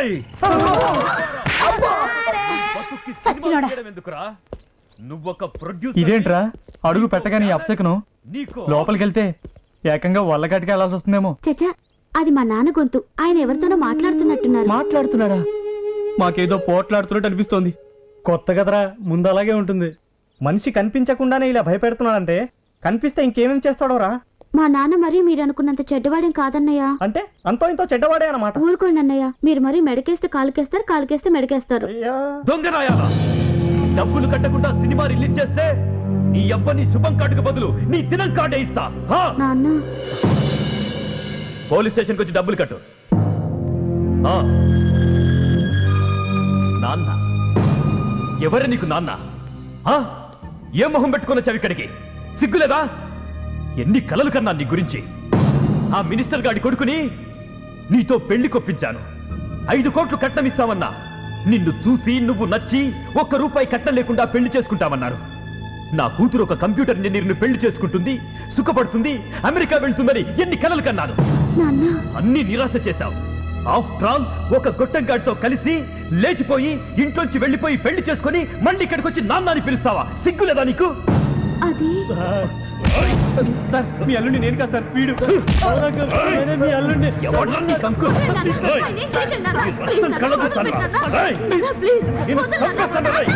రేయ్ బతుక్కి సినిమా సచ్చినోడా. తీయడం ఎందుకురా నువ్వొక ప్రొడ్యూసర్ ఇదేంట్రా అడుగు పెట్టగానే ఈ అప్సెకను నీకు లోపలికి వెళ్తే ఏకంగా వల్లగట్టుకి వెళ్ళాల్సి వస్తుందేమో చచ్చా అది మా నాన్న గొంతు ఆయన ఎవరితోనో మాట్లాడుతున్నట్టున్నారు మాట్లాడుతున్నాడా మాకేదో పోట్లాడుతున్నట్టు అనిపిస్తోంది కొత్త కదరా ముందు అలాగే ఉంటుంది మనిషి కనిపించకుండానే ఇలా భయపెడుతున్నాడంటే కనిపిస్తే ఇంకేమేం చేస్తాడోరా మా నాన్న మరీ మీరు అనుకున్నంత చెడ్డవాడేం కాదన్నయ్య అంటే అంతో ఇంతో చెడ్డవాడే అన్నమాట ఊరుకోండి అన్నయ్య మీరు మరీ మెడకేస్తే కాలుకేస్తారు కాలుకేస్తే మెడకేస్తారు అయ్యా దొంగనాయాల డబ్బులు కట్టకుండా సినిమా రిలీజ్ చేస్తే నీ అబ్బని శుభం కార్డుకు బదులు నీ దినం కార్డే ఇస్తా హా? నాన్న పోలీస్ స్టేషన్కి వచ్చి డబ్బులు కట్టు ఆ. నాన్న ఎవరు నీకు నాన్న ఆ? ఏ మొహం పెట్టుకున్న చవిక్కడికి సిగ్గులేదా ఎన్ని కలలు కన్నా నీ గురించి ఆ మినిస్టర్ గాడి కొడుకుని నీతో పెళ్లి కొప్పించాను ఐదు కోట్లు కట్నం ఇస్తామన్నా నిన్ను చూసి నువ్వు నచ్చి ఒక్క రూపాయి కట్నం లేకుండా పెళ్లి చేసుకుంటామన్నారు నా కూతురు ఒక కంప్యూటర్ ఇంజనీర్ను పెళ్లి చేసుకుంటుంది సుఖపడుతుంది అమెరికా వెళ్తుందని ఎన్ని కలలు కన్నాను నాన్న అన్ని నిరాశ చేశావు ఆఫ్టర్ ఆల్ ఒక గొట్టంగాడితో కలిసి లేచిపోయి ఇంట్లోంచి వెళ్ళిపోయి పెళ్లి చేసుకొని మళ్ళీ ఇక్కడికి వచ్చి నాన్నని పిలుస్తావా సిగ్గులేదా నీకు అది సార్ మీ అల్లుండి నేను కాదు సార్ వీడు నేనే మీ అల్లుండి ఎవడ్రా నీ కంకు? ఏయ్! రక్తం కళ్ళబోతాను. ఏయ్! నిన్ను చంపేస్తాను, ఏయ్!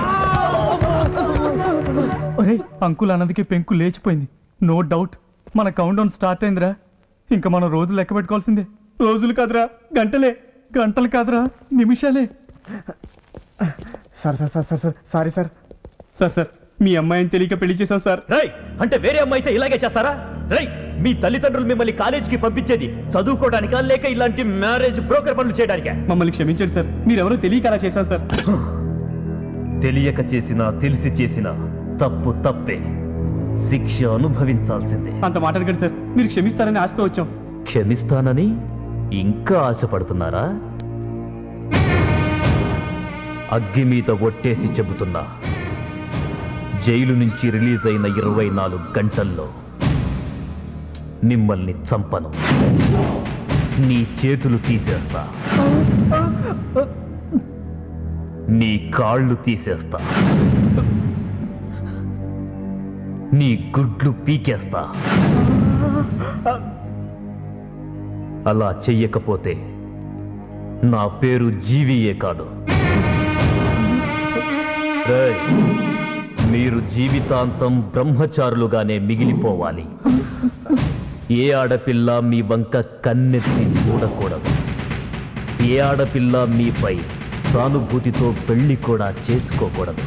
ఒరేయ్ అంకుల్ అన్నదికి పెంకు లేచిపోయింది నో డౌట్ మన కౌంట్ డౌన్ స్టార్ట్ అయిందిరా ఇంకా మనం రోజులు లెక్క పెట్టుకోవాల్సిందే రోజులు కాదురా గంటలే గంటలు కాదురా నిమిషాలే sir sir sir sir sir sorry sir sir sir మీ అమ్మాయిని తెలియక పెళ్లి చేశాం సార్ రేయ్ అంటే వేరే అమ్మాయి అయితే ఇలాగే చేస్తారా రేయ్ మీ తల్లిదండ్రులు మిమ్మల్ని కాలేజీకి పంపించేది చదువుకోవడానికా లేక ఇలాంటి మ్యారేజ్ బ్రోకర్ పనులు చేయడానికా మమ్మల్ని క్షమించండి సార్ మీరెవరో తెలియక అలా చేశాం సార్ తెలియక చేసినా తెలిసి చేసినా తప్పు తప్పే శిక్ష అనుభవించాల్సిందే అంత మాట్లాడకండి సార్ మీరు క్షమిస్తారని ఆశతో వచ్చాం క్షమిస్తానని ఇంకా ఆశపడుతున్నారా అగ్గి మీద ఒట్టేసి చెబుతున్నా జైలు నుంచి రిలీజ్ అయిన ఇరవై నాలుగు గంటల్లో మిమ్మల్ని చంపను నీ చేతులు తీసేస్తా నీ కాళ్ళు తీసేస్తా నీ గుడ్లు పీకేస్తా అలా చెయ్యకపోతే నా పేరు జీవియే కాదు రేయ్, మీరు జీవితాంతం బ్రహ్మచారులుగానే మిగిలిపోవాలి ఏ ఆడపిల్ల మీ వంక కన్నెత్తి చూడకూడదు ఏ ఆడపిల్ల మీపై సానుభూతితో పెళ్లి కూడా చేసుకోకూడదు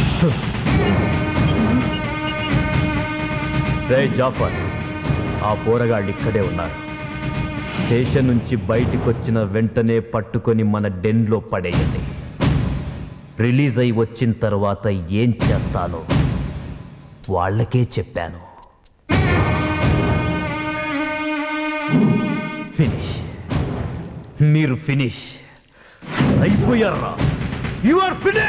రే జాఫర్ ఆ పోరగాళ్ళు ఇక్కడే ఉన్నారు స్టేషన్ నుంచి బయటికొచ్చిన వెంటనే పట్టుకొని మన డెన్లో పడేయండి రిలీజ్ అయి వచ్చిన తర్వాత ఏం చేస్తానో వాళ్ళకే చెప్పాను ఫినిష్ మీరు ఫినిష్ అయిపోయారా యు ఆర్ ఫినిష్